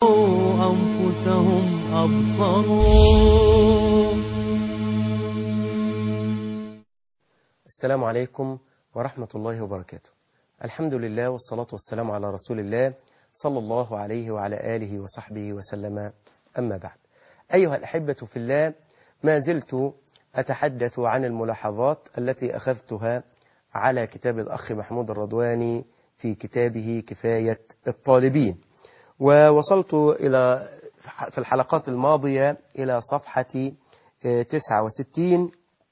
أنفسهم أبصروا السلام عليكم ورحمة الله وبركاته الحمد لله والصلاة والسلام على رسول الله صلى الله عليه وعلى آله وصحبه وسلم أما بعد أيها الأحبة في الله ما زلت أتحدث عن الملاحظات التي أخذتها على كتاب الأخ محمود الرضواني في كتابه كفاية الطالبين ووصلت إلى في الحلقات الماضية إلى صفحة 69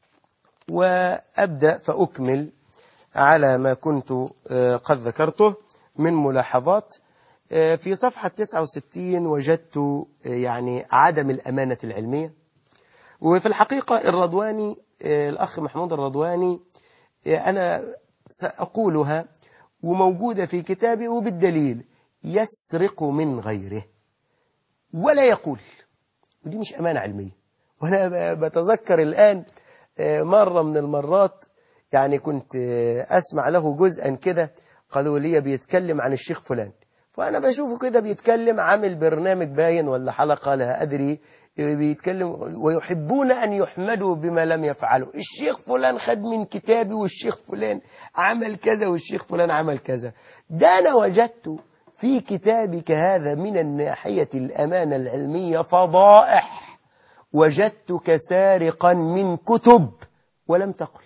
وأبدأ فأكمل على ما كنت قد ذكرته من ملاحظات في صفحة 69 وجدت يعني عدم الأمانة العلمية وفي الحقيقة الرضواني الأخ محمود الرضواني أنا سأقولها وموجودة في كتابي وبالدليل يسرق من غيره ولا يقول ودي مش أمانة علمية وأنا بتذكر الآن مرة من المرات يعني كنت أسمع له جزءا كده قالوا لي بيتكلم عن الشيخ فلان فأنا بشوفه كده بيتكلم عامل برنامج باين ولا حلقة لا أدري بيتكلم ويحبون أن يحمدوا بما لم يفعلوا الشيخ فلان خد من كتابي والشيخ فلان عمل كذا والشيخ فلان عمل كذا ده أنا وجدت في كتابك هذا من الناحية الأمانة العلمية فضائح وجدتك سارقا من كتب ولم تقل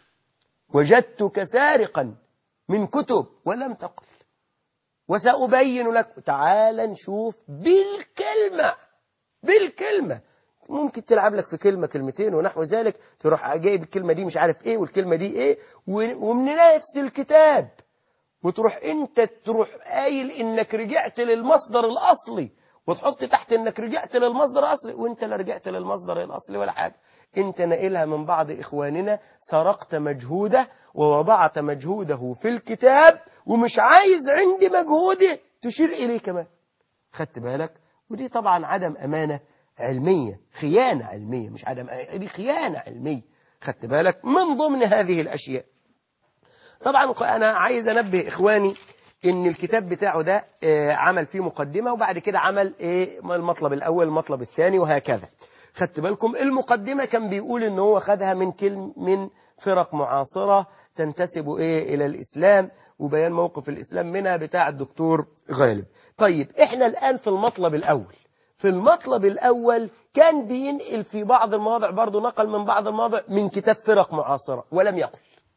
وجدتك سارقا من كتب ولم تقل وسأبين لك تعال نشوف بالكلمة بالكلمة ممكن تلعب لك في كلمة كلمتين ونحو ذلك تروح جايب الكلمة دي مش عارف ايه والكلمة دي ايه ومن نفس الكتاب وتروح انت تروح قايل انك رجعت للمصدر الاصلي وتحط تحت انك رجعت للمصدر الاصلي وانت لا رجعت للمصدر الاصلي ولا حاجة انت ناقلها من بعض اخواننا سرقت مجهوده ووضعت مجهوده في الكتاب ومش عايز عندي مجهودي تشير اليه كمان خدت بالك ودي طبعا عدم امانه علميه خيانه علميه مش عدم دي خيانه علميه خدت بالك من ضمن هذه الاشياء طبعا انا عايز انبه اخواني ان الكتاب بتاعه ده عمل فيه مقدمه وبعد كده عمل ايه المطلب الاول المطلب الثاني وهكذا خدت بالكم المقدمة كان بيقول ان هو خدها من كلم من فرق معاصرة تنتسب ايه الى الاسلام وبيان موقف الاسلام منها بتاع الدكتور غالب طيب احنا الان في المطلب الاول في المطلب الاول كان بينقل في بعض المواضع برضه نقل من بعض المواضع من كتاب فرق معاصرة ولم يقل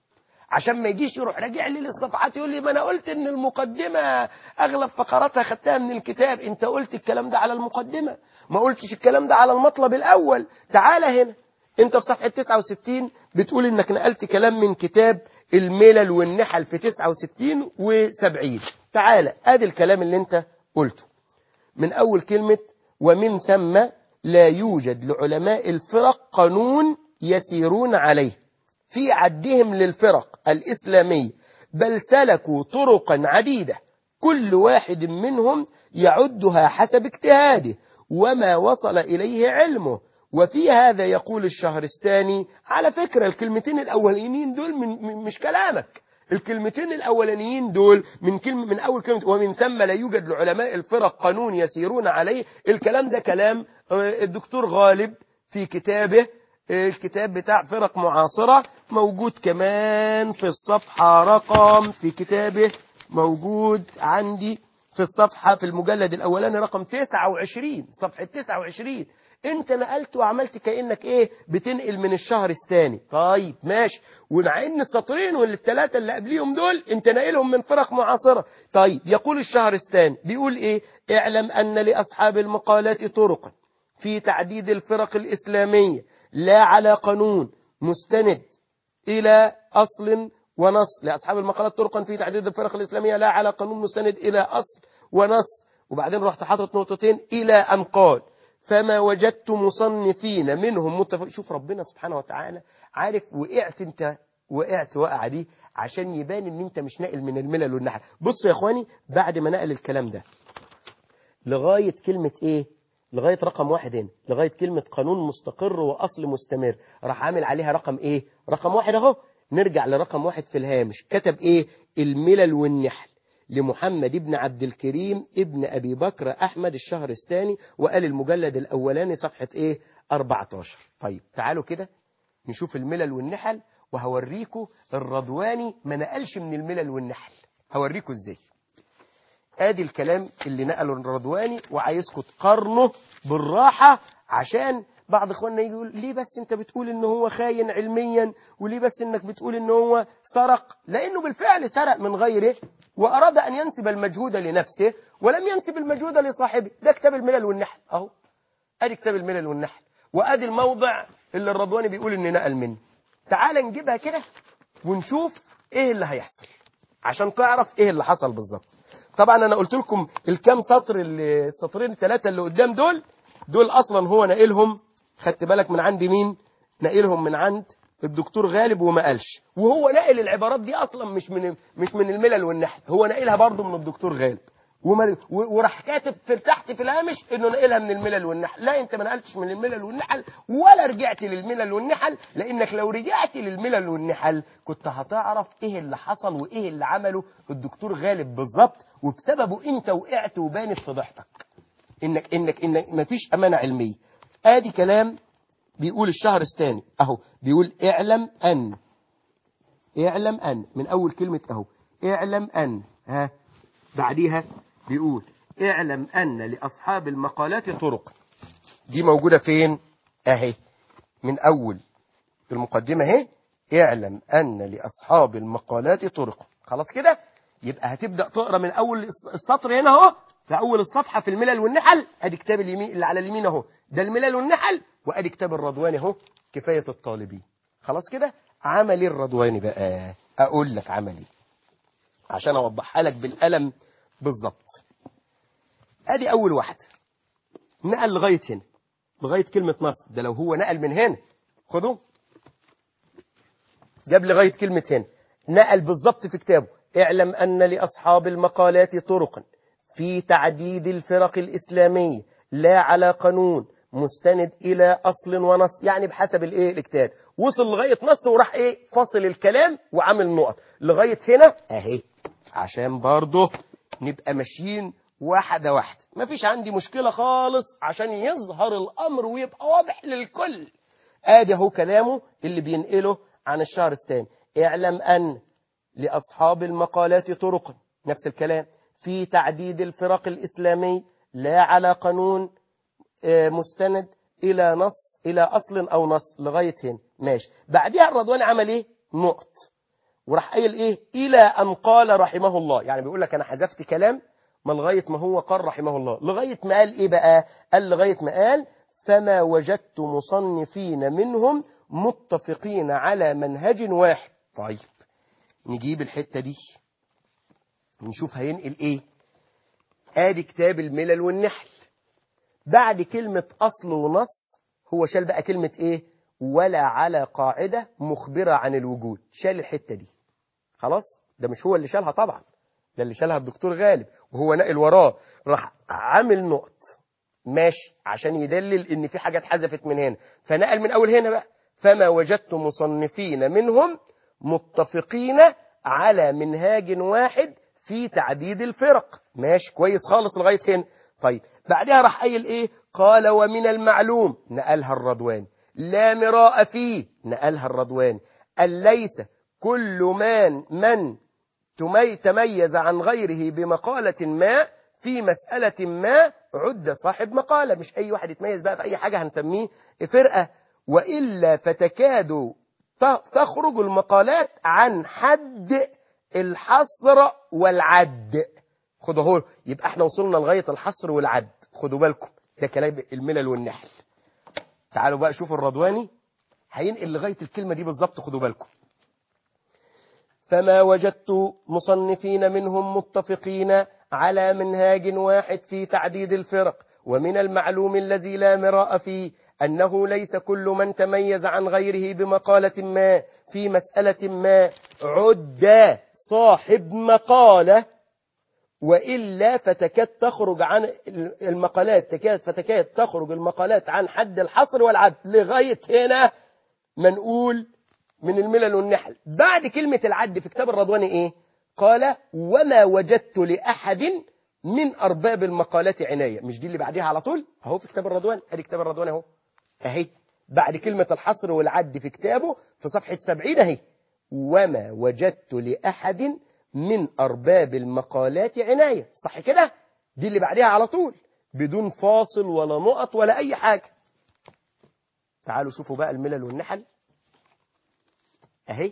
عشان ما يجيش يروح راجع لي للصفحات يقول لي ما انا قلت ان المقدمة اغلب فقراتها خدتها من الكتاب انت قلت الكلام ده على المقدمة ما قلتش الكلام ده على المطلب الاول تعال هنا انت في صفحة 69 بتقول انك نقلت كلام من كتاب الملل والنحل في 69 و70 تعال ادي الكلام اللي انت قلته من اول كلمة ومن ثم لا يوجد لعلماء الفرق قانون يسيرون عليه في عدهم للفرق الإسلامية بل سلكوا طرقا عديدة كل واحد منهم يعدها حسب اجتهاده وما وصل إليه علمه وفي هذا يقول الشهرستاني على فكرة الكلمتين الأولانيين دول من من مش كلامك الكلمتين الأولانيين دول من كلمة من أول كلمة ومن ثم لا يوجد لعلماء الفرق قانون يسيرون عليه الكلام ده كلام الدكتور غالب في كتابه الكتاب بتاع فرق معاصرة موجود كمان في الصفحة رقم في كتابه موجود عندي في الصفحة في المجلد الأولاني رقم 29 صفحة 29 انت نقلت وعملت كأنك ايه بتنقل من الشهر الثاني طيب ماشي ومع ان السطرين والثلاثة اللي قبليهم دول انت ناقلهم من فرق معاصرة طيب يقول الشهر الثاني بيقول ايه اعلم ان لأصحاب المقالات طرقا في تعديد الفرق الإسلامية لا على قانون مستند إلى أصل ونص لأصحاب المقالات طرقا في تعديد الفرق الإسلامية لا على قانون مستند إلى أصل ونص وبعدين رحت حاطط نقطتين إلى أن قال فما وجدت مصنفين منهم متفق شوف ربنا سبحانه وتعالى عارف وقعت انت وقعت وقع دي عشان يبان ان انت مش ناقل من الملل والنحل بصوا يا اخواني بعد ما نقل الكلام ده لغاية كلمة ايه لغاية رقم واحد هنا لغاية كلمة قانون مستقر وأصل مستمر راح عامل عليها رقم ايه رقم واحد اهو نرجع لرقم واحد في الهامش كتب ايه الملل والنحل لمحمد بن عبد الكريم ابن أبي بكر أحمد الشهر الثاني وقال المجلد الأولاني صفحة إيه 14 طيب تعالوا كده نشوف الملل والنحل وهوريكم الرضواني ما نقلش من الملل والنحل هوريكم ازاي ادي الكلام اللي نقله الرضواني وعايزكم تقارنوا بالراحة عشان بعض اخواننا يجي يقول ليه بس انت بتقول ان هو خاين علميا وليه بس انك بتقول ان هو سرق لانه بالفعل سرق من غيره واراد ان ينسب المجهود لنفسه ولم ينسب المجهود لصاحبه ده كتاب الملل والنحل اهو ادي كتاب الملل والنحل وادي الموضع اللي الرضواني بيقول ان نقل منه تعال نجيبها كده ونشوف ايه اللي هيحصل عشان تعرف ايه اللي حصل بالظبط طبعا انا قلت لكم الكام سطر اللي السطرين الثلاثه اللي قدام دول دول اصلا هو ناقلهم خدت بالك من عند مين ناقلهم من عند الدكتور غالب وما قالش وهو ناقل العبارات دي اصلا مش من مش من الملل والنحل هو ناقلها برضه من الدكتور غالب وما و- وراح كاتب في تحت في الهامش انه ناقلها من الملل والنحل لا انت ما نقلتش من الملل والنحل ولا رجعت للملل والنحل لانك لو رجعت للملل والنحل كنت هتعرف ايه اللي حصل وايه اللي عمله الدكتور غالب بالظبط وبسببه انت وقعت وبانت فضيحتك انك انك انك مفيش امانه علميه ادي كلام بيقول الشهر الثاني اهو بيقول اعلم ان اعلم ان من اول كلمه اهو اعلم ان ها بعديها بيقول اعلم ان لاصحاب المقالات طرق دي موجوده فين اهي من اول المقدمه اهي اعلم ان لاصحاب المقالات طرق خلاص كده يبقى هتبدا تقرا من اول السطر هنا اهو في اول الصفحه في الملل والنحل ادي كتاب اليمين اللي على اليمين اهو ده الملل والنحل وادي كتاب الرضواني اهو كفايه الطالبين خلاص كده عمل ايه الرضواني بقى اقول لك عمل ايه عشان اوضحها لك بالقلم بالظبط ادي اول واحده نقل لغايه هنا لغايه كلمه نصب ده لو هو نقل من هنا خدوا جاب لغايه كلمه هنا نقل بالظبط في كتابه اعلم ان لاصحاب المقالات طرقا في تعديد الفرق الاسلاميه لا على قانون مستند الى اصل ونص يعني بحسب الايه الكتاب وصل لغايه نص وراح ايه فاصل الكلام وعامل نقط لغايه هنا اهي عشان برضه نبقى ماشيين واحده واحده مفيش عندي مشكله خالص عشان يظهر الامر ويبقى واضح للكل ادي اهو كلامه اللي بينقله عن الشهر الثاني اعلم ان لاصحاب المقالات طرقا نفس الكلام في تعديد الفرق الاسلامي لا على قانون آه، مستند الى نص الى اصل او نص لغايه هنا ماشي بعدها الرضواني عمل ايه نقط وراح قايل ايه الى ان قال رحمه الله يعني بيقول لك انا حذفت كلام ما لغايه ما هو قال رحمه الله لغايه ما قال ايه بقى قال لغايه ما قال فما وجدت مصنفين منهم متفقين على منهج واحد طيب نجيب الحته دي نشوف هينقل ايه ادي كتاب الملل والنحل بعد كلمة أصل ونص هو شال بقى كلمة إيه ولا على قاعدة مخبرة عن الوجود شال الحتة دي خلاص ده مش هو اللي شالها طبعا ده اللي شالها الدكتور غالب وهو نقل وراه راح عامل نقط ماشي عشان يدلل ان في حاجات حذفت من هنا فنقل من اول هنا بقى فما وجدت مصنفين منهم متفقين على منهاج واحد في تعديد الفرق ماشي كويس خالص لغايه هنا طيب بعدها راح قايل ايه قال ومن المعلوم نقلها الرضوان لا مراء فيه نقلها الرضوان أن ليس كل من من تمي تميز عن غيره بمقالة ما في مسألة ما عد صاحب مقالة مش أي واحد يتميز بقى في أي حاجة هنسميه فرقة وإلا فتكاد ت- تخرج المقالات عن حد الحصر والعد خدوا اهو يبقى احنا وصلنا لغاية الحصر والعد خدوا بالكم ده كلام الملل والنحل تعالوا بقى شوفوا الرضواني هينقل لغاية الكلمة دي بالظبط خدوا بالكم فما وجدت مصنفين منهم متفقين على منهاج واحد في تعديد الفرق ومن المعلوم الذي لا مراء فيه أنه ليس كل من تميز عن غيره بمقالة ما في مسألة ما عد صاحب مقالة وإلا فتكاد تخرج عن المقالات تكاد فتكاد تخرج المقالات عن حد الحصر والعد لغاية هنا ما نقول من الملل والنحل بعد كلمة العد في كتاب الرضواني إيه قال وما وجدت لأحد من أرباب المقالات عناية مش دي اللي بعديها على طول أهو في كتاب الرضوان أدي كتاب الرضوان أهو أهي بعد كلمة الحصر والعد في كتابه في صفحة سبعين أهي وما وجدت لأحد من أرباب المقالات عناية صح كده دي اللي بعديها على طول بدون فاصل ولا نقط ولا أي حاجة تعالوا شوفوا بقى الملل والنحل أهي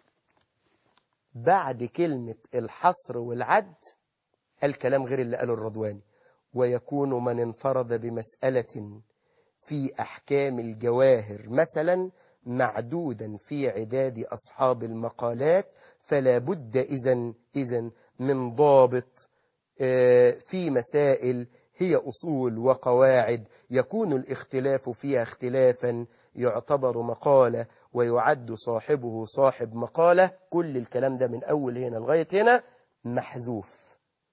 بعد كلمة الحصر والعد الكلام غير اللي قاله الرضواني ويكون من انفرد بمسألة في أحكام الجواهر مثلا معدودا في عداد أصحاب المقالات فلا بد إذن إذن من ضابط في مسائل هي أصول وقواعد يكون الاختلاف فيها اختلافا يعتبر مقالة ويعد صاحبه صاحب مقالة كل الكلام ده من أول هنا لغاية هنا محذوف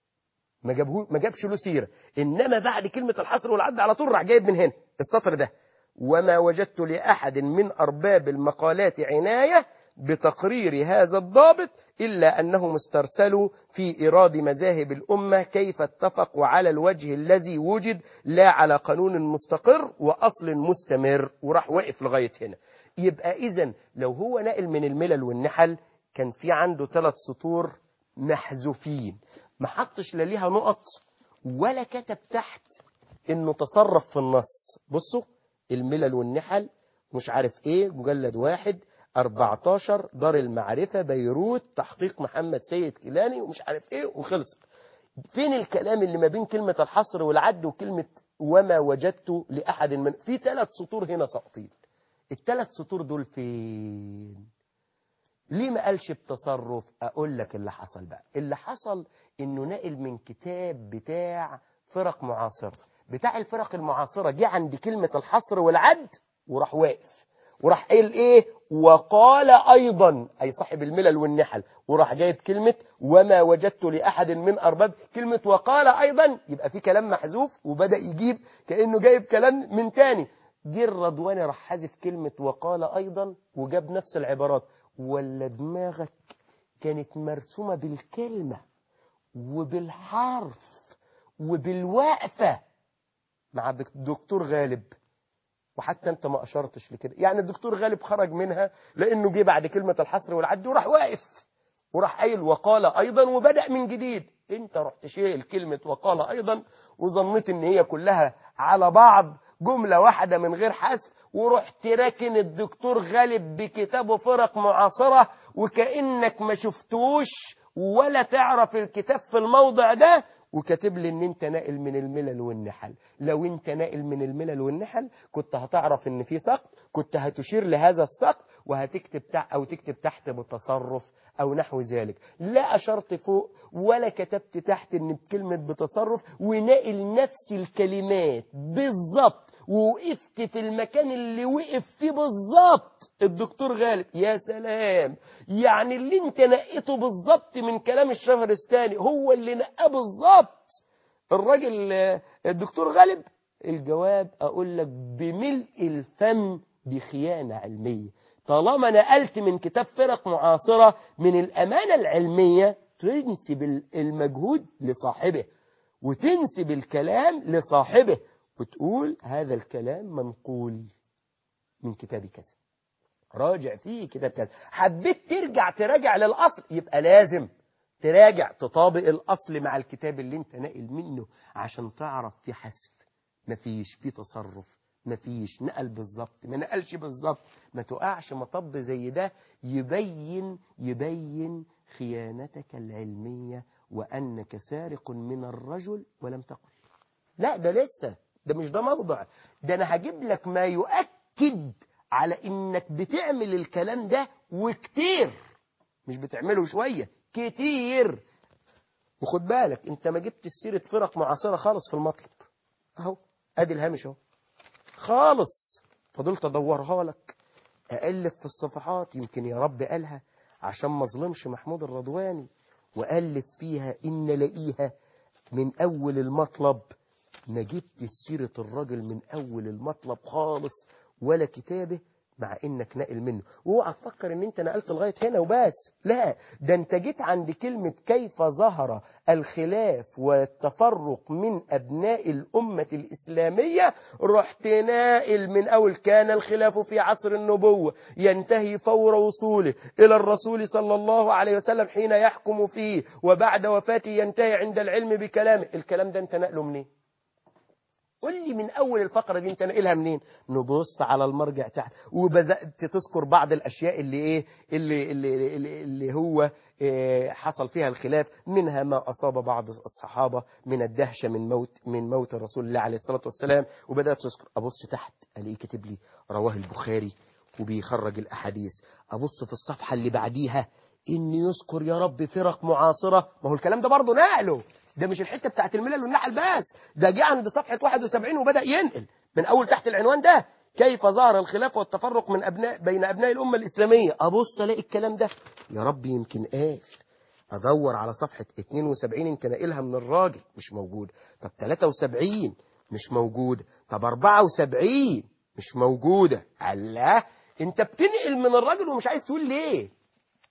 ما جابه ما جابش له سيره انما بعد كلمه الحصر والعد على طول راح جايب من هنا السطر ده وما وجدت لاحد من ارباب المقالات عنايه بتقرير هذا الضابط الا انهم استرسلوا في ايراد مذاهب الامه كيف اتفقوا على الوجه الذي وجد لا على قانون مستقر واصل مستمر وراح واقف لغايه هنا يبقى اذا لو هو ناقل من الملل والنحل كان في عنده ثلاث سطور محذوفين ما حطش لا ليها نقط ولا كتب تحت انه تصرف في النص بصوا الملل والنحل مش عارف ايه مجلد واحد 14 دار المعرفة بيروت تحقيق محمد سيد كيلاني ومش عارف ايه وخلص فين الكلام اللي ما بين كلمة الحصر والعد وكلمة وما وجدت لأحد من في ثلاث سطور هنا ساقطين الثلاث سطور دول فين ليه ما قالش بتصرف اقول لك اللي حصل بقى اللي حصل انه نقل من كتاب بتاع فرق معاصرة بتاع الفرق المعاصرة جه عند كلمة الحصر والعد وراح واقف وراح قايل ايه وقال ايضا اي صاحب الملل والنحل وراح جايب كلمة وما وجدت لاحد من ارباب كلمة وقال ايضا يبقى في كلام محذوف وبدأ يجيب كأنه جايب كلام من تاني جه الرضواني راح حذف كلمة وقال ايضا وجاب نفس العبارات ولا دماغك كانت مرسومة بالكلمة وبالحرف وبالوقفة مع الدكتور غالب وحتى انت ما اشرتش لكده يعني الدكتور غالب خرج منها لانه جه بعد كلمة الحصر والعد وراح واقف وراح قايل وقال ايضا وبدأ من جديد انت رحت شايل كلمة وقال ايضا وظنيت ان هي كلها على بعض جملة واحدة من غير حذف ورحت راكن الدكتور غالب بكتابه فرق معاصرة وكأنك ما شفتوش ولا تعرف الكتاب في الموضع ده وكاتب لي ان انت ناقل من الملل والنحل لو انت ناقل من الملل والنحل كنت هتعرف ان في سقط كنت هتشير لهذا السقط وهتكتب تحت او تكتب تحت بتصرف او نحو ذلك لا اشرت فوق ولا كتبت تحت ان بكلمة بتصرف وناقل نفس الكلمات بالظبط ووقفت في المكان اللي وقف فيه بالظبط الدكتور غالب يا سلام يعني اللي انت نقيته بالظبط من كلام الشهرستاني هو اللي نقاه بالظبط الراجل الدكتور غالب الجواب اقول لك بملء الفم بخيانة علمية طالما نقلت من كتاب فرق معاصرة من الأمانة العلمية تنسب المجهود لصاحبه وتنسب الكلام لصاحبه وتقول هذا الكلام منقول من كتاب كذا راجع فيه كتاب كذا حبيت ترجع تراجع للأصل يبقى لازم تراجع تطابق الأصل مع الكتاب اللي انت ناقل منه عشان تعرف في حذف مفيش في تصرف مفيش نقل بالظبط ما نقلش بالظبط ما تقعش مطب زي ده يبين يبين خيانتك العلمية وأنك سارق من الرجل ولم تقل لا ده لسه ده مش ده موضع ده أنا هجيب لك ما يؤكد على إنك بتعمل الكلام ده وكتير مش بتعمله شوية كتير وخد بالك انت ما جبت سيرة فرق معاصرة خالص في المطلب اهو ادي الهامش اهو خالص فضلت ادورها لك أألف في الصفحات يمكن يا رب قالها عشان ما ظلمش محمود الرضواني وألف فيها إن لاقيها من أول المطلب ما جبت سيرة الراجل من أول المطلب خالص ولا كتابه مع انك ناقل منه واوعى تفكر ان انت نقلت لغايه هنا وبس لا ده انت جيت عند كلمه كيف ظهر الخلاف والتفرق من ابناء الامه الاسلاميه رحت ناقل من اول كان الخلاف في عصر النبوه ينتهي فور وصوله الى الرسول صلى الله عليه وسلم حين يحكم فيه وبعد وفاته ينتهي عند العلم بكلامه الكلام ده انت نقله منين قول لي من اول الفقره دي انت ناقلها منين نبص على المرجع تحت وبدات تذكر بعض الاشياء اللي ايه اللي اللي اللي, اللي هو إيه حصل فيها الخلاف منها ما اصاب بعض الصحابه من الدهشه من موت من موت رسول الله عليه الصلاه والسلام وبدات تذكر ابص تحت الاقيه كاتب لي رواه البخاري وبيخرج الاحاديث ابص في الصفحه اللي بعديها ان يذكر يا رب فرق معاصره ما هو الكلام ده برضه نقله ده مش الحته بتاعت الملل والنحل بس ده جه عند صفحه 71 وبدا ينقل من اول تحت العنوان ده كيف ظهر الخلاف والتفرق من ابناء بين ابناء الامه الاسلاميه ابص الاقي الكلام ده يا رب يمكن قال ادور على صفحه 72 انت ناقلها من الراجل مش موجود طب 73 مش موجود طب 74 مش موجوده الله انت بتنقل من الراجل ومش عايز تقول ليه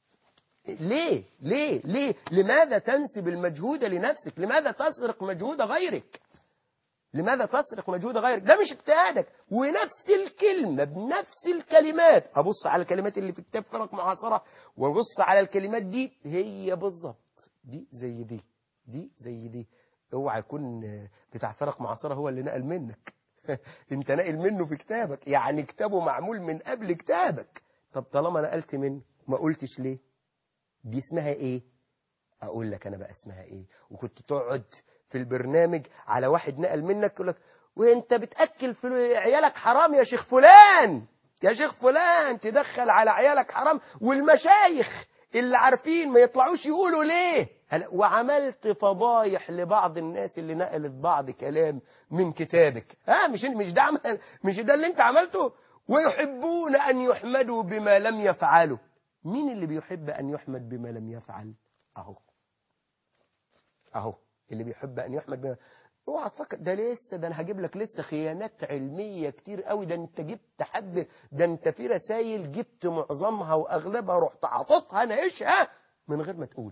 ليه ليه ليه لماذا تنسب المجهود لنفسك لماذا تسرق مجهود غيرك لماذا تسرق مجهود غيرك ده مش اجتهادك ونفس الكلمة بنفس الكلمات أبص على الكلمات اللي في كتاب فرق معاصرة وأبص على الكلمات دي هي بالظبط دي زي دي دي زي دي اوعى يكون بتاع فرق معاصرة هو اللي نقل منك انت ناقل منه في كتابك يعني كتابه معمول من قبل كتابك طب طالما نقلت منه ما قلتش ليه دي اسمها ايه اقول لك انا بقى اسمها ايه وكنت تقعد في البرنامج على واحد نقل منك يقول لك وانت بتاكل في عيالك حرام يا شيخ فلان يا شيخ فلان تدخل على عيالك حرام والمشايخ اللي عارفين ما يطلعوش يقولوا ليه وعملت فضايح لبعض الناس اللي نقلت بعض كلام من كتابك ها مش مش ده عمل مش ده اللي انت عملته ويحبون ان يحمدوا بما لم يفعلوا مين اللي بيحب أن يحمد بما لم يفعل أهو أهو اللي بيحب أن يحمد بما اوعى تفكر ده لسه ده انا هجيب لك لسه خيانات علميه كتير قوي ده انت جبت حد ده انت في رسائل جبت معظمها واغلبها رحت عاطفها ناقشها من غير ما تقول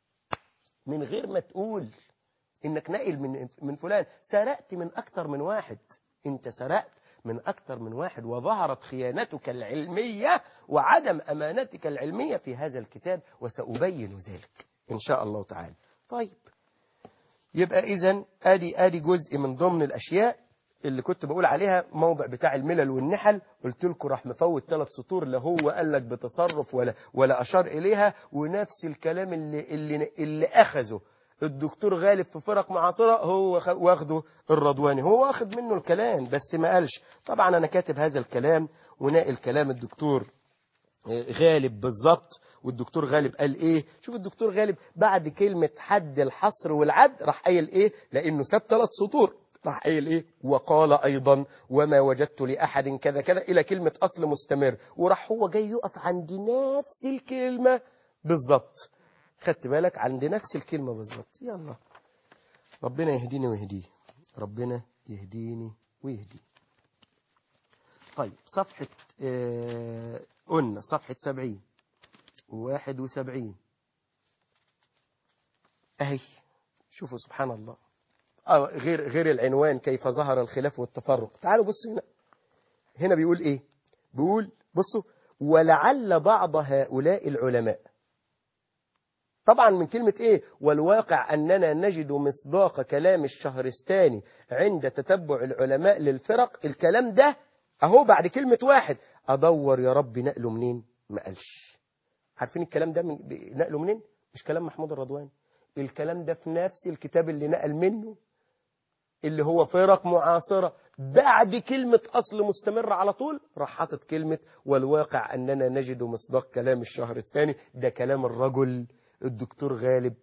من غير ما تقول انك ناقل من من فلان سرقت من اكتر من واحد انت سرقت من أكثر من واحد وظهرت خيانتك العلمية وعدم أمانتك العلمية في هذا الكتاب وسأبين ذلك إن شاء الله تعالى طيب يبقى إذا آدي آدي جزء من ضمن الأشياء اللي كنت بقول عليها موضع بتاع الملل والنحل قلت لكم راح مفوت ثلاث سطور لا هو قال لك بتصرف ولا ولا أشار إليها ونفس الكلام اللي اللي اللي أخذه الدكتور غالب في فرق معاصرة هو واخده الرضواني هو واخد منه الكلام بس ما قالش طبعا أنا كاتب هذا الكلام وناقل كلام الدكتور غالب بالظبط والدكتور غالب قال ايه شوف الدكتور غالب بعد كلمة حد الحصر والعد راح قايل ايه لانه ساب ثلاث سطور راح قايل ايه وقال ايضا وما وجدت لاحد كذا كذا الى كلمة اصل مستمر وراح هو جاي يقف عند نفس الكلمة بالظبط خدت بالك عند نفس الكلمة بالظبط يلا ربنا يهديني ويهديه ربنا يهديني ويهديه طيب صفحة آه قلنا صفحة سبعين واحد وسبعين أهي شوفوا سبحان الله آه غير غير العنوان كيف ظهر الخلاف والتفرق تعالوا بصوا هنا هنا بيقول إيه بيقول بصوا ولعل بعض هؤلاء العلماء طبعا من كلمة ايه والواقع اننا نجد مصداق كلام الشهرستاني عند تتبع العلماء للفرق الكلام ده اهو بعد كلمة واحد ادور يا رب نقله منين ما قالش عارفين الكلام ده من نقله منين مش كلام محمود الرضواني الكلام ده في نفس الكتاب اللي نقل منه اللي هو فرق معاصرة بعد كلمة أصل مستمر على طول راح حاطط كلمة والواقع أننا نجد مصداق كلام الشهرستاني ده كلام الرجل الدكتور غالب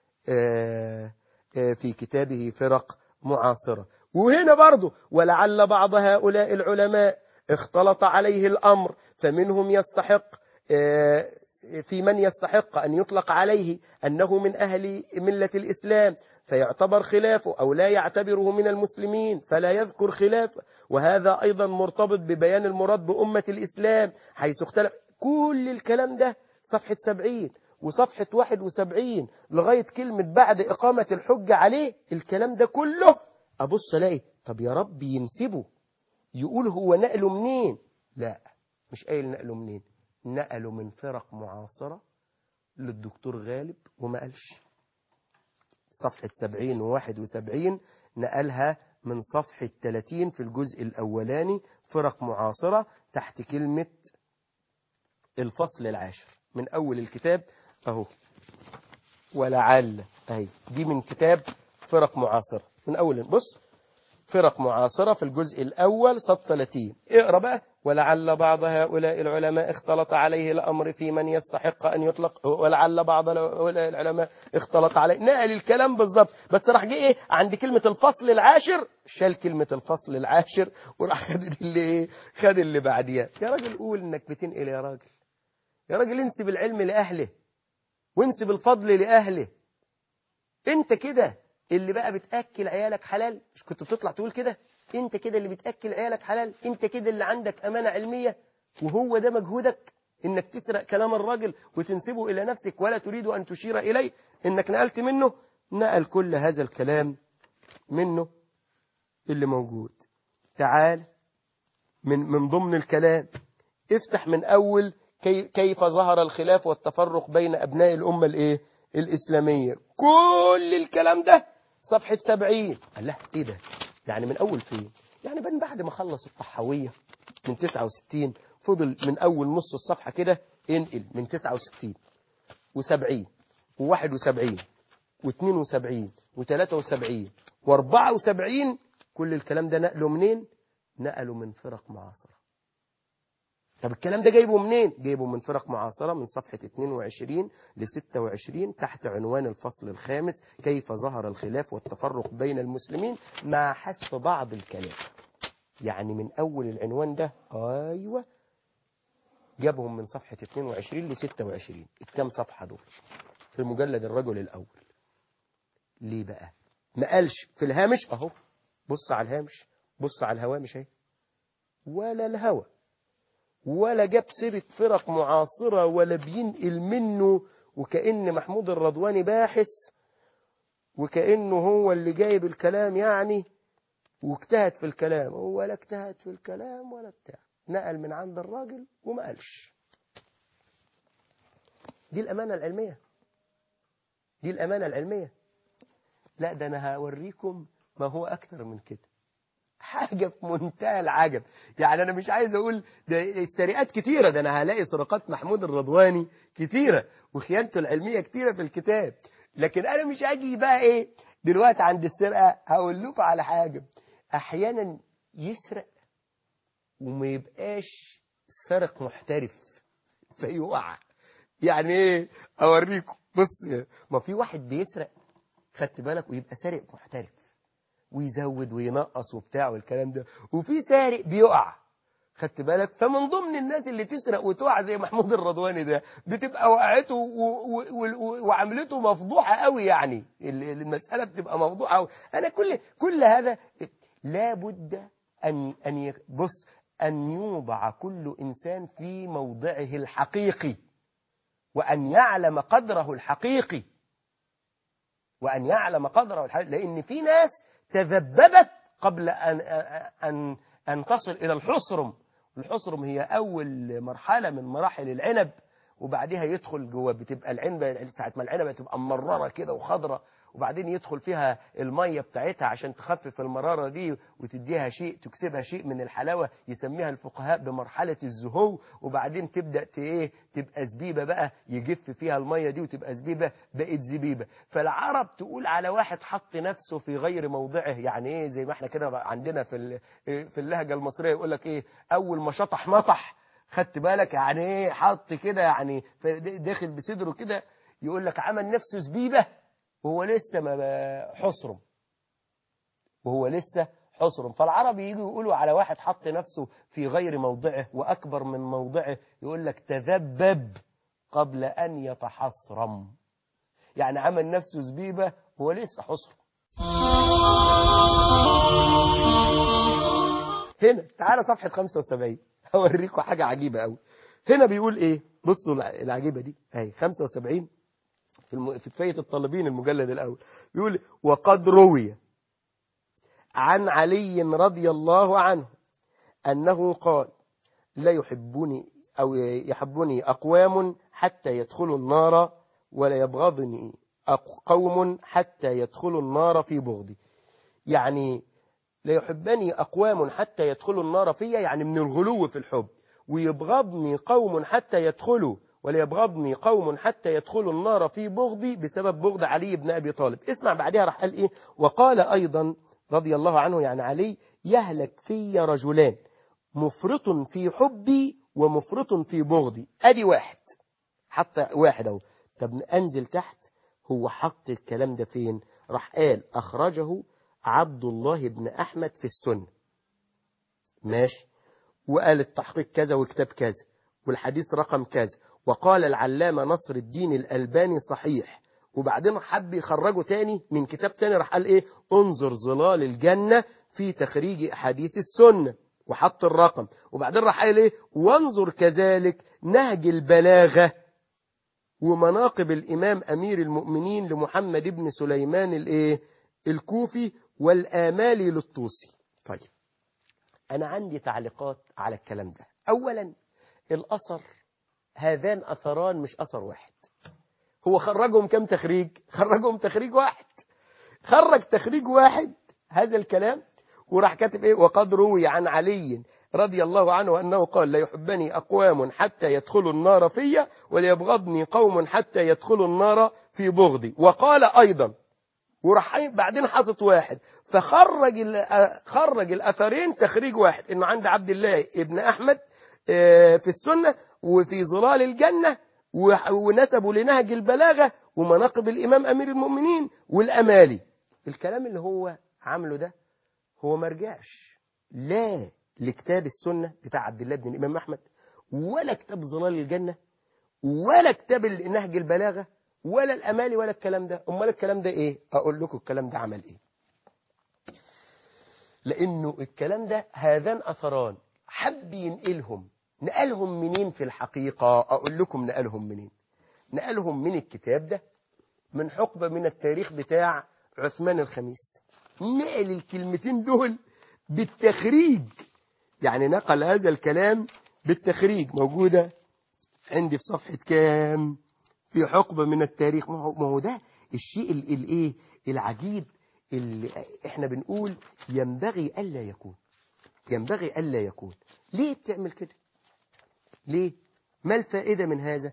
في كتابه فرق معاصرة وهنا برضو ولعل بعض هؤلاء العلماء اختلط عليه الأمر فمنهم يستحق في من يستحق أن يطلق عليه أنه من أهل ملة الإسلام فيعتبر خلافه أو لا يعتبره من المسلمين فلا يذكر خلافه وهذا أيضا مرتبط ببيان المراد بأمة الإسلام حيث اختلف كل الكلام ده صفحة 70 وصفحة 71 لغاية كلمة بعد إقامة الحجة عليه الكلام ده كله أبص ألاقي طب يا رب ينسبه يقول هو نقله منين لا مش قايل نقله منين نقله من فرق معاصرة للدكتور غالب وما قالش صفحة 70 و 71 نقلها من صفحة 30 في الجزء الأولاني فرق معاصرة تحت كلمة الفصل العاشر من أول الكتاب أهو ولعل أهي دي من كتاب فرق معاصرة من أول بص فرق معاصرة في الجزء الأول صف 30 اقرأ بقى ولعل بعض هؤلاء العلماء اختلط عليه الأمر في من يستحق أن يطلق ولعل بعض هؤلاء العلماء اختلط عليه نقل الكلام بالظبط بس راح جه ايه عند كلمة الفصل العاشر شال كلمة الفصل العاشر وراح خد اللي ايه خد اللي بعديها يا راجل قول انك بتنقل يا راجل يا راجل انسب العلم لأهله وانسب الفضل لأهله انت كده اللي بقى بتأكل عيالك حلال مش كنت بتطلع تقول كده انت كده اللي بتأكل عيالك حلال انت كده اللي عندك أمانة علمية وهو ده مجهودك انك تسرق كلام الراجل وتنسبه إلى نفسك ولا تريد أن تشير إليه انك نقلت منه نقل كل هذا الكلام منه اللي موجود تعال من من ضمن الكلام افتح من أول كي كيف ظهر الخلاف والتفرق بين أبناء الأمة الإيه؟ الإسلامية كل الكلام ده صفحة سبعين الله إيه ده يعني من أول فين يعني من بعد ما خلص الطحاوية من 69 فضل من أول نص الصفحة كده انقل من 69 و70 و71 و72 و73 و74 كل الكلام ده نقله منين نقله من فرق معاصرة طب الكلام ده جايبه منين جايبه من فرق معاصرة من صفحة 22 ل 26 تحت عنوان الفصل الخامس كيف ظهر الخلاف والتفرق بين المسلمين مع حذف بعض الكلام يعني من أول العنوان ده أيوة جابهم من صفحة 22 ل 26 الكام صفحة دول في مجلد الرجل الأول ليه بقى ما قالش في الهامش أهو بص على الهامش بص على الهوامش اهي ولا الهوى ولا جاب سيرة فرق معاصرة ولا بينقل منه وكأن محمود الرضواني باحث وكأنه هو اللي جايب الكلام يعني واجتهد في الكلام هو لا اجتهد في الكلام ولا بتاع نقل من عند الراجل وما قالش دي الأمانة العلمية دي الأمانة العلمية لا ده أنا هوريكم ما هو أكتر من كده حاجة في منتهى العجب يعني أنا مش عايز أقول ده السرقات كتيرة ده أنا هلاقي سرقات محمود الرضواني كتيرة وخيانته العلمية كتيرة في الكتاب لكن أنا مش هاجي بقى إيه دلوقتي عند السرقة هقول لكم على حاجة أحيانا يسرق وما يبقاش سارق محترف فيقع يعني ايه اوريكم بص ما في واحد بيسرق خدت بالك ويبقى سارق محترف ويزود وينقص وبتاع والكلام ده وفي سارق بيقع خدت بالك فمن ضمن الناس اللي تسرق وتقع زي محمود الرضواني ده بتبقى وقعته و- و- و- وعملته مفضوحه قوي يعني ال- المساله بتبقى مفضوحه قوي انا كل كل هذا لابد ان ان ي- بص ان يوضع كل انسان في موضعه الحقيقي وان يعلم قدره الحقيقي وأن يعلم قدره الحقيقي لأن في ناس تذببت قبل أن, أن, أن تصل إلى الحصرم الحصرم هي أول مرحلة من مراحل العنب وبعدها يدخل جوه بتبقى العنبة ساعة ما العنبة تبقى مررة كده وخضرة وبعدين يدخل فيها المية بتاعتها عشان تخفف المرارة دي وتديها شيء تكسبها شيء من الحلاوة يسميها الفقهاء بمرحلة الزهو وبعدين تبدأ ت- ايه تبقى زبيبة بقى يجف فيها المية دي وتبقى زبيبة بقت زبيبة فالعرب تقول على واحد حط نفسه في غير موضعه يعني ايه زي ما احنا كده عندنا في ال- في اللهجة المصرية يقول لك ايه اول ما شطح نطح خدت بالك يعني ايه حط كده يعني داخل بصدره كده يقول لك عمل نفسه زبيبة وهو لسه ما حصرم وهو لسه حصرم فالعرب يجوا يقولوا على واحد حط نفسه في غير موضعه وأكبر من موضعه يقول لك تذبب قبل أن يتحصرم يعني عمل نفسه زبيبة هو لسه حصره هنا تعالى صفحة 75 هوريكم حاجة عجيبة قوي هنا بيقول ايه بصوا العجيبة دي اهي 75 في الم... في كفاية الطالبين المجلد الأول بيقول وقد روي عن علي رضي الله عنه أنه قال لا يحبني أو يحبني أقوام حتى يدخلوا النار ولا يبغضني قوم حتى يدخلوا النار في بغضي يعني لا يحبني أقوام حتى يدخلوا النار فيا يعني من الغلو في الحب ويبغضني قوم حتى يدخلوا ولا يبغضني قوم حتى يدخلوا النار في بغضي بسبب بغض علي بن أبي طالب اسمع بعدها راح قال إيه وقال أيضا رضي الله عنه يعني علي يهلك في رجلان مفرط في حبي ومفرط في بغضي ادي واحد حتى واحد اهو طب انزل تحت هو حط الكلام ده فين راح قال اخرجه عبد الله بن احمد في السنه ماشي وقال التحقيق كذا وكتاب كذا والحديث رقم كذا وقال العلامه نصر الدين الالباني صحيح وبعدين حب يخرجه تاني من كتاب تاني راح قال ايه انظر ظلال الجنه في تخريج احاديث السنه وحط الرقم وبعدين راح قال ايه وانظر كذلك نهج البلاغة ومناقب الإمام أمير المؤمنين لمحمد بن سليمان الايه الكوفي والآمال للطوسي طيب أنا عندي تعليقات على الكلام ده أولا الأثر هذان أثران مش أثر واحد هو خرجهم كم تخريج خرجهم تخريج واحد خرج تخريج واحد هذا الكلام وراح كاتب ايه وقد روي عن علي رضي الله عنه أنه قال لا يحبني أقوام حتى يدخلوا النار في وليبغضني قوم حتى يدخلوا النار في بغضي وقال أيضا وراح بعدين حاطط واحد فخرج خرج الأثرين تخريج واحد إنه عند عبد الله ابن أحمد في السنة وفي ظلال الجنة ونسبوا لنهج البلاغة ومناقب الإمام أمير المؤمنين والأمالي الكلام اللي هو عامله ده هو ما رجعش لا لكتاب السنة بتاع عبد الله بن الإمام أحمد ولا كتاب ظلال الجنة ولا كتاب نهج البلاغة ولا الأمالي ولا الكلام ده أمال الكلام ده إيه أقول لكم الكلام ده عمل إيه لأنه الكلام ده هذان أثران حب ينقلهم نقلهم منين في الحقيقة أقول لكم نقلهم منين نقلهم من الكتاب ده من حقبة من التاريخ بتاع عثمان الخميس نقل الكلمتين دول بالتخريج يعني نقل هذا الكلام بالتخريج موجودة عندي في صفحة كام في حقبة من التاريخ ما هو ده الشيء الايه العجيب اللي احنا بنقول ينبغي ألا يكون ينبغي ألا يكون ليه بتعمل كده ليه ما الفائدة من هذا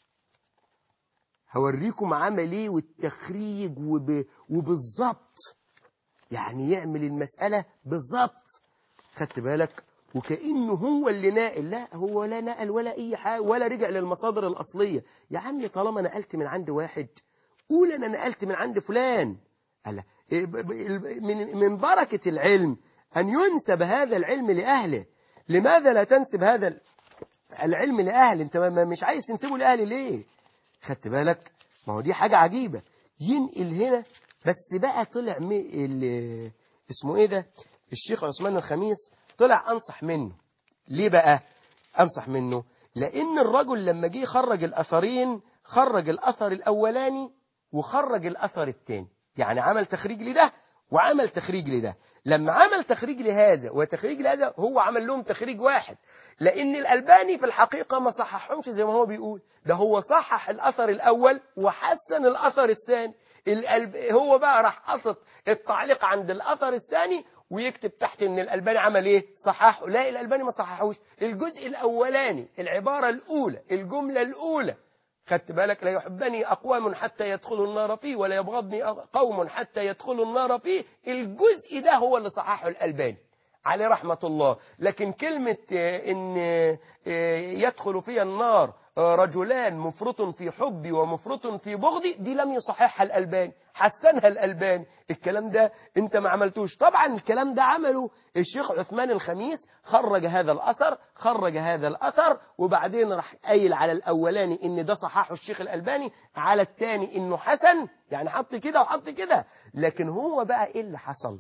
هوريكم عمل ايه والتخريج وب... وبالظبط يعني يعمل المسألة بالظبط خدت بالك وكأنه هو اللي ناقل لا هو لا نقل ولا أي حاجة ولا رجع للمصادر الأصلية يا عمي طالما نقلت من عند واحد قول أنا نقلت من عند فلان ألا من من بركة العلم أن ينسب هذا العلم لأهله لماذا لا تنسب هذا العلم لأهل أنت مش عايز تنسبه لأهل ليه خدت بالك ما هو دي حاجة عجيبة ينقل هنا بس بقى طلع ال... اسمه ايه ده الشيخ عثمان الخميس طلع انصح منه ليه بقى انصح منه لان الرجل لما جه خرج الاثرين خرج الاثر الاولاني وخرج الاثر الثاني يعني عمل تخريج لده وعمل تخريج لده لما عمل تخريج لهذا وتخريج لهذا هو عمل لهم تخريج واحد لان الالباني في الحقيقه ما صححهمش زي ما هو بيقول ده هو صحح الاثر الاول وحسن الاثر الثاني الألب... هو بقى راح حاطط التعليق عند الاثر الثاني ويكتب تحت ان الالباني عمل ايه صححه لا الالباني ما صححوش الجزء الاولاني العباره الاولى الجمله الاولى خدت بالك لا يحبني اقوام حتى يدخلوا النار فيه ولا يبغضني قوم حتى يدخلوا النار فيه الجزء ده هو اللي صححه الالباني عليه رحمة الله لكن كلمة إن يدخل فيها النار آه، رجلان مفرط في حبي ومفرط في بغضي دي لم يصححها الألباني حسنها الألباني الكلام ده انت ما عملتوش طبعا الكلام ده عمله الشيخ عثمان الخميس خرج هذا الأثر خرج هذا الأثر وبعدين راح قايل على الأولاني ان ده صححه الشيخ الألباني على الثاني انه حسن يعني حط كده وحط كده لكن هو بقى ايه اللي حصل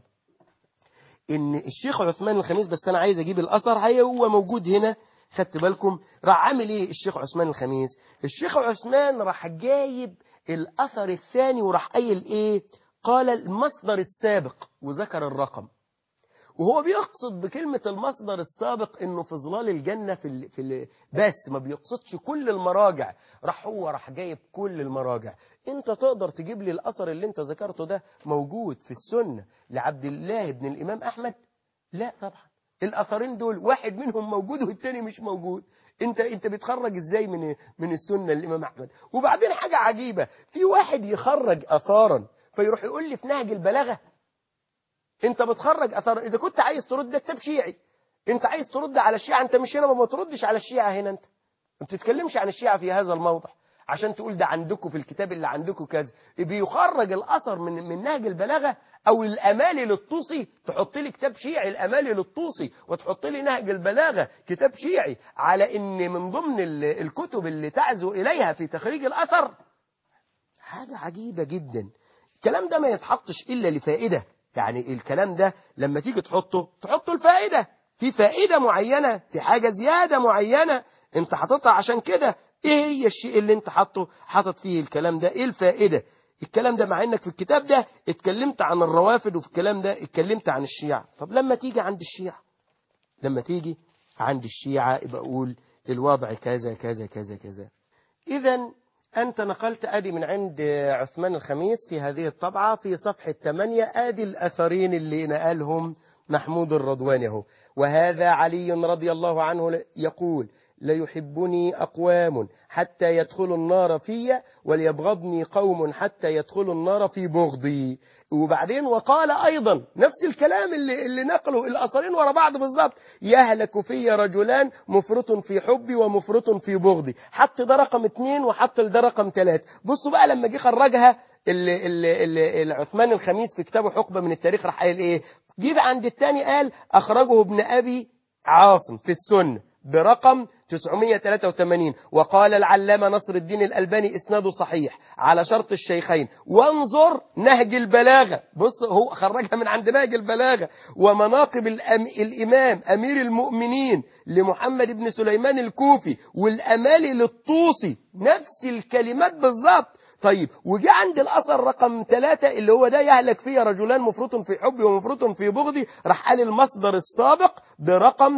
ان الشيخ عثمان الخميس بس انا عايز اجيب الاثر هي هو موجود هنا خدت بالكم راح عامل ايه الشيخ عثمان الخميس الشيخ عثمان راح جايب الاثر الثاني وراح قايل ايه قال المصدر السابق وذكر الرقم وهو بيقصد بكلمة المصدر السابق انه في ظلال الجنة في ال... في ال... بس ما بيقصدش كل المراجع راح هو راح جايب كل المراجع انت تقدر تجيب لي الاثر اللي انت ذكرته ده موجود في السنة لعبد الله بن الامام احمد لا طبعا الاثرين دول واحد منهم موجود والتاني مش موجود انت انت بتخرج ازاي من من السنه الامام احمد وبعدين حاجه عجيبه في واحد يخرج اثارا فيروح يقول لي في نهج البلاغه انت بتخرج اثارا اذا كنت عايز ترد ده كتاب شيعي انت عايز ترد على الشيعه انت مش هنا ما تردش على الشيعه هنا انت ما بتتكلمش عن الشيعه في هذا الموضع عشان تقول ده عندكم في الكتاب اللي عندكم كذا بيخرج الاثر من من نهج البلاغه او الامالي للطوسي تحط لي كتاب شيعي الامالي للطوسي وتحط لي نهج البلاغه كتاب شيعي على ان من ضمن ال- الكتب اللي تعزو اليها في تخريج الاثر حاجه عجيبه جدا الكلام ده ما يتحطش الا لفائده يعني الكلام ده لما تيجي تحطه تحطه الفائده في فائده معينه في حاجه زياده معينه انت حاططها عشان كده ايه هي الشيء اللي انت حاطه حاطط فيه الكلام ده ايه الفائده الكلام ده مع انك في الكتاب ده اتكلمت عن الروافد وفي الكلام ده اتكلمت عن الشيعة طب لما تيجي عند الشيعة لما تيجي عند الشيعة يبقى اقول الوضع كذا كذا كذا كذا اذا انت نقلت ادي من عند عثمان الخميس في هذه الطبعة في صفحة 8 ادي الاثرين اللي نقلهم محمود الرضواني اهو وهذا علي رضي الله عنه يقول ليحبني أقوام حتى يدخلوا النار في وليبغضني قوم حتى يدخلوا النار في بغضي وبعدين وقال أيضا نفس الكلام اللي, اللي نقله الأثرين ورا بعض بالظبط يهلك في رجلان مفرط في حبي ومفرط في بغضي حط ده رقم اثنين وحط ده رقم ثلاثة بصوا بقى لما جه خرجها اللي اللي اللي العثمان الخميس في كتابه حقبة من التاريخ راح قال ايه جيب عند الثاني قال أخرجه ابن أبي عاصم في السنة برقم 983 وقال العلامة نصر الدين الألباني إسناده صحيح على شرط الشيخين وانظر نهج البلاغة بص هو خرجها من عند نهج البلاغة ومناقب الأم الإمام أمير المؤمنين لمحمد بن سليمان الكوفي والأمالي للطوسي نفس الكلمات بالظبط طيب وجاء عند الأثر رقم ثلاثة اللي هو ده يهلك فيه رجلان مفروط في حبي ومفروط في بغضي راح قال المصدر السابق برقم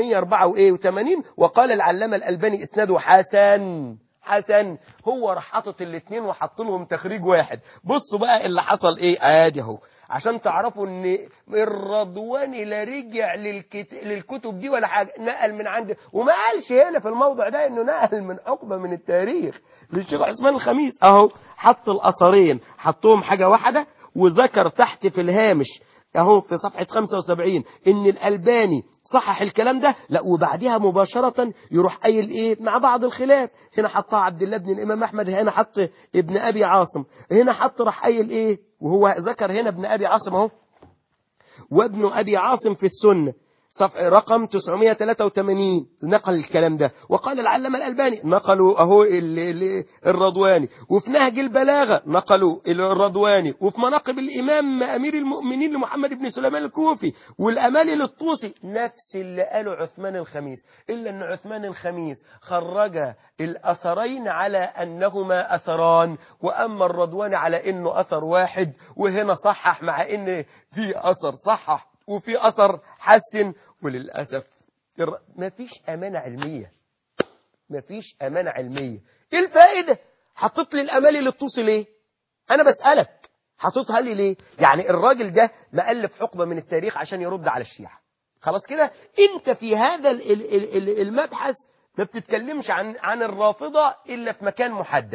984 وقال العلامة الألباني إسناده حسن حسن هو راح حاطط الاثنين وحط لهم تخريج واحد بصوا بقى اللي حصل ايه ادي اهو عشان تعرفوا ان الرضواني لا رجع للكت... للكتب دي ولا حاجه نقل من عنده وما قالش هنا في الموضع ده انه نقل من حقبه من التاريخ للشيخ عثمان الخميس اهو حط الاثرين حطهم حاجه واحده وذكر تحت في الهامش اهو في صفحة 75 ان الالباني صحح الكلام ده لا وبعدها مباشرة يروح قايل ايه مع بعض الخلاف هنا حطها عبد الله بن الامام احمد هنا حط ابن ابي عاصم هنا حط راح قايل ايه وهو ذكر هنا ابن ابي عاصم اهو وابن ابي عاصم في السنة صفحة رقم 983 نقل الكلام ده وقال العلامة الألباني نقلوا أهو ال- ال- الرضواني وفي نهج البلاغة نقلوا الرضواني وفي مناقب الإمام أمير المؤمنين لمحمد بن سليمان الكوفي والأمالي للطوسي نفس اللي قاله عثمان الخميس إلا أن عثمان الخميس خرج الأثرين على أنهما أثران وأما الرضواني على أنه أثر واحد وهنا صحح مع أن في أثر صحح وفي أثر حسن وللأسف الر- مفيش أمانة علمية مفيش أمانة علمية إيه الفائدة حطيت لي الأمالي للطوسي ليه أنا بسألك حطيتها لي ليه يعني الراجل ده مألف حقبة من التاريخ عشان يرد على الشيعة خلاص كده انت في هذا ال- ال- ال- ال- المبحث ما بتتكلمش عن عن الرافضة إلا في مكان محدد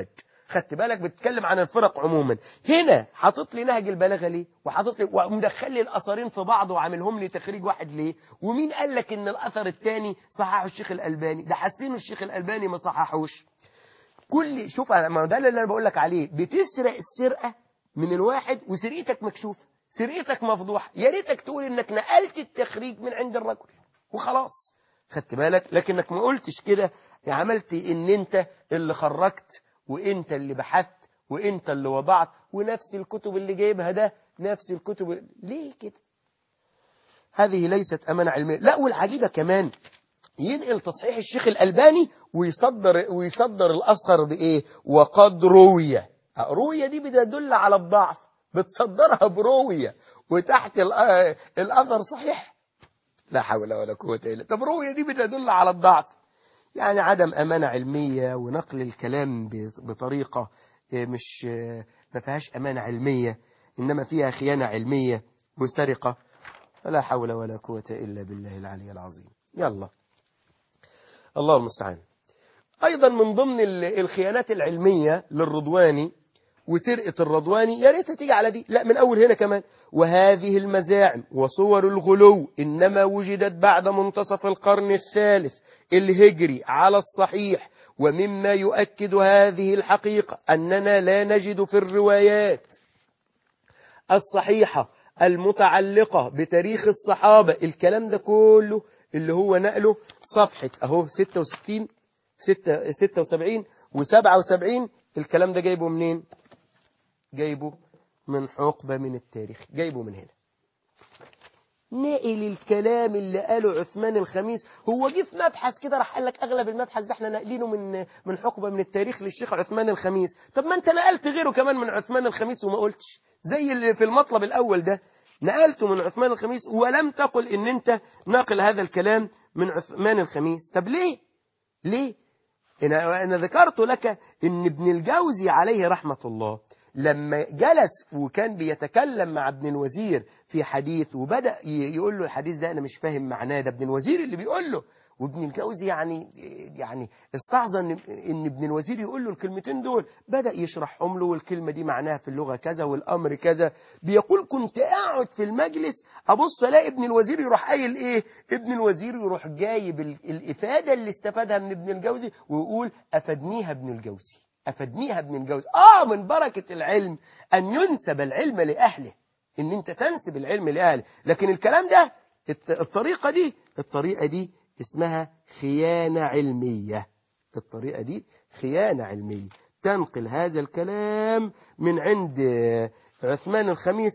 خدت بالك بتتكلم عن الفرق عموما هنا حاطط لي نهج البلاغه ليه وحاطط لي ومدخل لي الاثرين في بعض وعاملهم لي تخريج واحد ليه ومين قال لك ان الاثر الثاني صححه الشيخ الالباني ده حسينه الشيخ الالباني ما صححوش كل شوف أنا- ما ده اللي انا بقول لك عليه بتسرق السرقه من الواحد وسرقتك مكشوفه سرقتك مفضوحه يا ريتك تقول انك نقلت التخريج من عند الرجل وخلاص خدت بالك لكنك ما قلتش كده يا عملت ان انت اللي خرجت وانت اللي بحثت وانت اللي وضعت ونفس الكتب اللي جايبها ده نفس الكتب ليه كده هذه ليست امانه علميه لا والعجيبه كمان ينقل تصحيح الشيخ الألباني ويصدر ويصدر الأثر بإيه وقد روية روية دي بتدل على الضعف بتصدرها بروية وتحت الأ- الأثر صحيح لا حول ولا قوة إلا طب روية دي بتدل على الضعف يعني عدم أمانة علمية ونقل الكلام ب- بطريقة إيه، مش إيه، ما فيهاش أمانة علمية إنما فيها خيانة علمية وسرقة فلا حول ولا قوة إلا بالله العلي العظيم يلا الله المستعان أيضا من ضمن ال- الخيانات العلمية للرضواني وسرقة الرضواني يا ريت تيجي على دي لا من أول هنا كمان وهذه المزاعم وصور الغلو إنما وجدت بعد منتصف القرن الثالث الهجري على الصحيح ومما يؤكد هذه الحقيقة أننا لا نجد في الروايات الصحيحة المتعلقة بتاريخ الصحابة الكلام ده كله اللي هو نقله صفحة أهو 66 ستة- 76 و77 الكلام ده جايبه منين جايبه من حقبة من التاريخ جايبه من هنا نقل الكلام اللي قاله عثمان الخميس هو جه في مبحث كده راح قال لك اغلب المبحث ده احنا ناقلينه من من حقبه من التاريخ للشيخ عثمان الخميس طب ما انت نقلت غيره كمان من عثمان الخميس وما قلتش زي اللي في المطلب الاول ده نقلته من عثمان الخميس ولم تقل ان انت ناقل هذا الكلام من عثمان الخميس طب ليه ليه أنا, أنا ذكرت لك أن ابن الجوزي عليه رحمة الله لما جلس وكان بيتكلم مع ابن الوزير في حديث وبدأ ي- يقول له الحديث ده أنا مش فاهم معناه ده ابن الوزير اللي بيقول له وابن الجوزي يعني يعني استعظم ان إن ابن الوزير يقول له الكلمتين دول بدأ يشرحهم له والكلمة دي معناها في اللغة كذا والأمر كذا بيقول كنت قاعد في المجلس أبص ألاقي ابن الوزير يروح قايل إيه ابن الوزير يروح جايب ال- الإفادة اللي استفادها من ابن الجوزي ويقول أفادنيها ابن الجوزي أفادنيها ابن الجوزي آه من بركة العلم أن ينسب العلم لأهله ان انت تنسب العلم لأهله لكن الكلام ده الت- الطريقة دي الطريقة دي اسمها خيانة علمية الطريقة دي خيانة علمية تنقل هذا الكلام من عند عثمان الخميس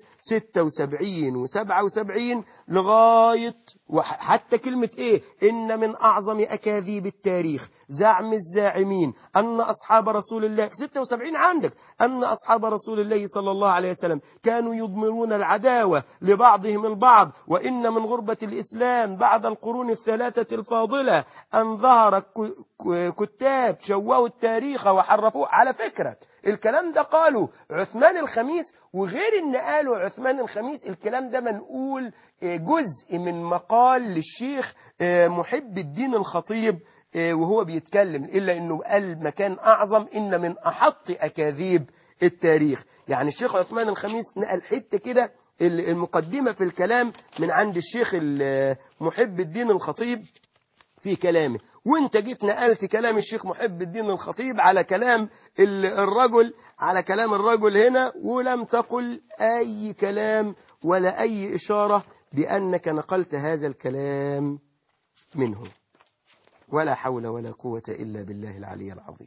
76 و77 لغاية وحتى كلمة ايه ان من اعظم اكاذيب التاريخ زعم الزاعمين ان اصحاب رسول الله 76 عندك ان اصحاب رسول الله صلى الله عليه وسلم كانوا يضمرون العداوة لبعضهم البعض وان من غربة الاسلام بعد القرون الثلاثة الفاضلة ان ظهر ك- ك- كتاب شوهوا التاريخ وحرفوه على فكرة الكلام ده قاله عثمان الخميس وغير ان قاله عثمان الخميس الكلام ده منقول آه، جزء من مقال للشيخ آه، محب الدين الخطيب آه، وهو بيتكلم إلا أنه قال مكان أعظم إن من أحط أكاذيب التاريخ يعني الشيخ عثمان الخميس نقل حتة كده ال- المقدمة في الكلام من عند الشيخ ال- محب الدين الخطيب في كلامه وانت جيت نقلت كلام الشيخ محب الدين الخطيب على كلام ال- الرجل على كلام الرجل هنا ولم تقل أي كلام ولا أي إشارة بأنك نقلت هذا الكلام منه ولا حول ولا قوة إلا بالله العلي العظيم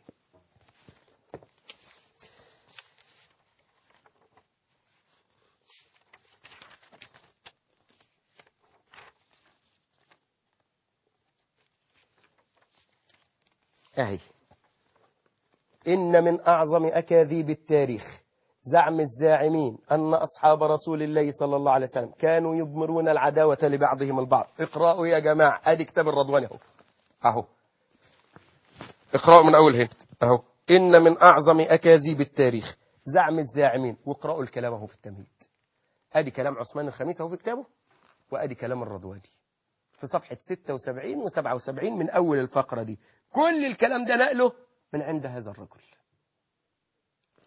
أهي إن من أعظم أكاذيب التاريخ زعم الزاعمين أن أصحاب رسول الله صلى الله عليه وسلم كانوا يضمرون العداوة لبعضهم البعض اقرأوا يا جماعة أدي كتاب الرضوان أهو أهو اقرأوا من أول هنا أهو إن من أعظم أكاذيب التاريخ زعم الزاعمين واقرأوا الكلام أهو في التمهيد أدي كلام عثمان الخميس أهو في كتابه وأدي كلام الرضواني في صفحة 76 و77 من أول الفقرة دي كل الكلام ده نقله من عند هذا الرجل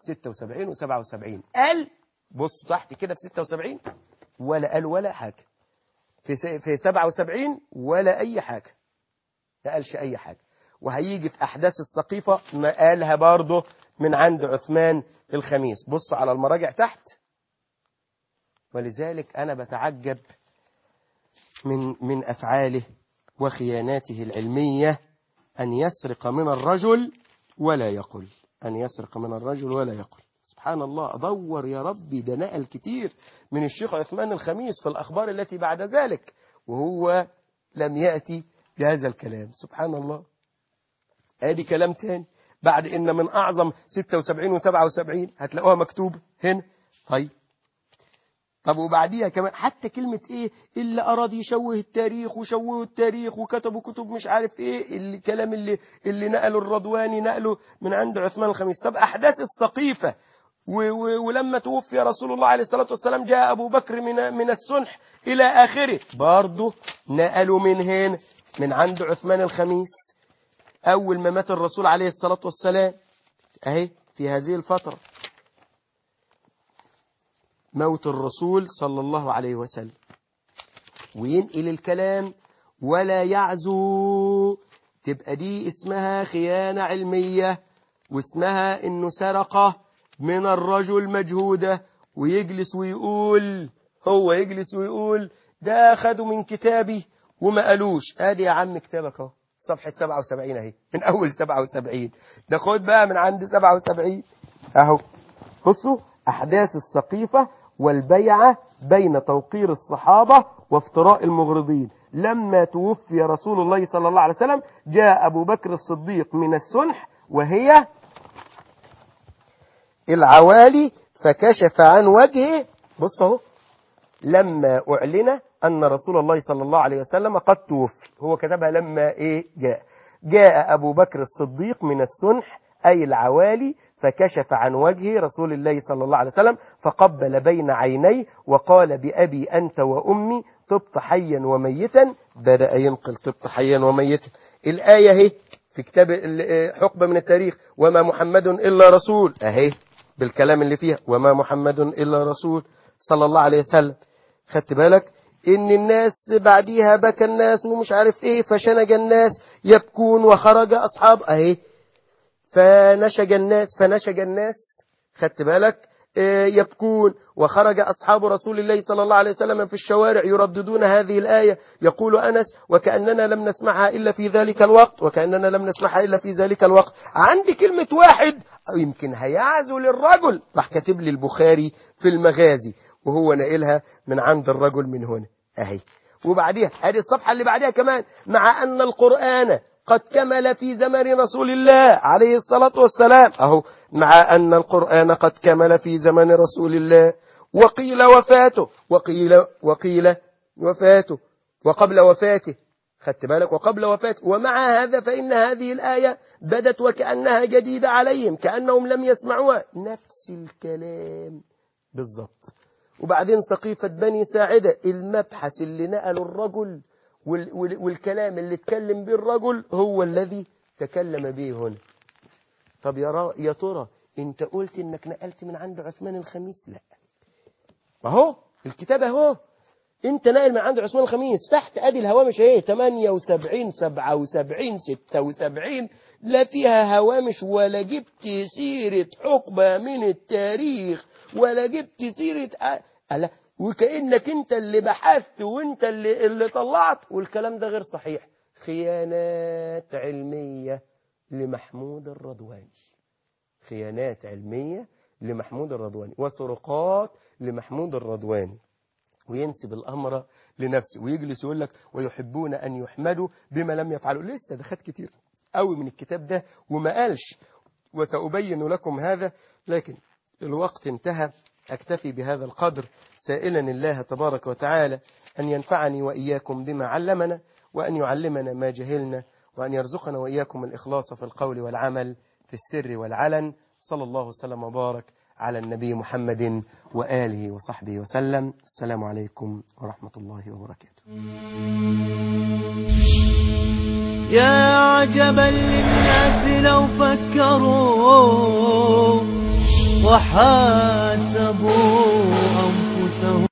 76 و77 قال بصوا تحت كده في 76 ولا قال ولا حاجة في س- في 77 ولا أي حاجة ما قالش أي حاجة وهيجي في أحداث السقيفة ما قالها برضه من عند عثمان الخميس بصوا على المراجع تحت ولذلك أنا بتعجب من من أفعاله وخياناته العلمية أن يسرق من الرجل ولا يقل أن يسرق من الرجل ولا يقل سبحان الله أدور يا ربي ده نقل كتير من الشيخ عثمان الخميس في الأخبار التي بعد ذلك وهو لم يأتي بهذا الكلام سبحان الله ادي كلام تاني بعد ان من اعظم 76 و77 هتلاقوها مكتوبه هنا طيب طب وبعديها كمان حتى كلمة ايه اللي اراد يشوه التاريخ وشوهوا التاريخ وكتبوا كتب مش عارف ايه الكلام اللي اللي نقله الرضواني نقله من عند عثمان الخميس طب احداث السقيفة و و ولما توفي رسول الله عليه الصلاة والسلام جاء ابو بكر من من السنح الى اخره برضه نقلوا من هنا من عند عثمان الخميس أول ما مات الرسول عليه الصلاة والسلام أهي في هذه الفترة موت الرسول صلى الله عليه وسلم وينقل الكلام ولا يعزو تبقى دي اسمها خيانة علمية واسمها انه سرقة من الرجل مجهودة ويجلس ويقول هو يجلس ويقول ده خدوا من كتابي وما قالوش ادي يا عم كتابك اهو صفحة 77 اهي من اول 77 ده خد بقى من عند 77 اهو بصوا احداث السقيفة والبيعة بين توقير الصحابة وافتراء المغرضين لما توفي رسول الله صلى الله عليه وسلم جاء ابو بكر الصديق من السنح وهي العوالي فكشف عن وجهه بص اهو لما أعلن أن رسول الله صلى الله عليه وسلم قد توفي هو كتبها لما إيه جاء جاء أبو بكر الصديق من السنح أي العوالي فكشف عن وجه رسول الله صلى الله عليه وسلم فقبل بين عينيه وقال بأبي أنت وأمي طبت حيا وميتا بدأ ينقل طبت حيا وميتا الآية اهي في كتاب ال- حقبة من التاريخ وما محمد إلا رسول أهي بالكلام اللي فيها وما محمد إلا رسول صلى الله عليه وسلم خدت بالك ان الناس بعديها بكى الناس ومش عارف ايه فشنج الناس يبكون وخرج اصحاب اهي فنشج الناس فنشج الناس خدت بالك آه، يبكون وخرج أصحاب رسول الله صلى الله عليه وسلم في الشوارع يرددون هذه الآية يقول أنس وكأننا لم نسمعها إلا في ذلك الوقت وكأننا لم نسمعها إلا في ذلك الوقت عندي كلمة واحد أو يمكن هيعزو للرجل راح كاتب لي البخاري في المغازي وهو ناقلها من عند الرجل من هنا أهي وبعديها هذه الصفحة اللي بعدها كمان مع أن القرآن قد كمل في زمن رسول الله عليه الصلاة والسلام أهو مع أن القرآن قد كمل في زمن رسول الله وقيل وفاته وقيل وقيل وفاته وقبل وفاته خدت بالك وقبل وفاته ومع هذا فإن هذه الآية بدت وكأنها جديدة عليهم كأنهم لم يسمعوها نفس الكلام بالضبط وبعدين سقيفة بني ساعدة المبحث اللي نقله الرجل وال وال والكلام اللي اتكلم به الرجل هو الذي تكلم به هنا طب يا, را يا ترى انت قلت انك نقلت من عند عثمان الخميس لا اهو الكتاب اهو انت ناقل من عند عثمان الخميس تحت ادي الهوامش ايه 78 77 76 لا فيها هوامش ولا جبت سيرة حقبة من التاريخ ولا جبت سيرة أ... ألا وكأنك انت اللي بحثت وانت اللي, اللي طلعت والكلام ده غير صحيح خيانات علمية لمحمود الرضواني خيانات علمية لمحمود الرضواني وسرقات لمحمود الرضواني وينسب الأمر لنفسه ويجلس يقول لك ويحبون أن يحمدوا بما لم يفعلوا لسه ده خد كتير قوي من الكتاب ده وما قالش وسأبين لكم هذا لكن الوقت انتهى أكتفي بهذا القدر سائلا الله تبارك وتعالى أن ينفعني وإياكم بما علمنا وأن يعلمنا ما جهلنا وأن يرزقنا وإياكم الإخلاص في القول والعمل في السر والعلن صلى الله وسلم وبارك على النبي محمد وآله وصحبه وسلم السلام عليكم ورحمة الله وبركاته يا عجبا للناس لو فكروا وحاسبوا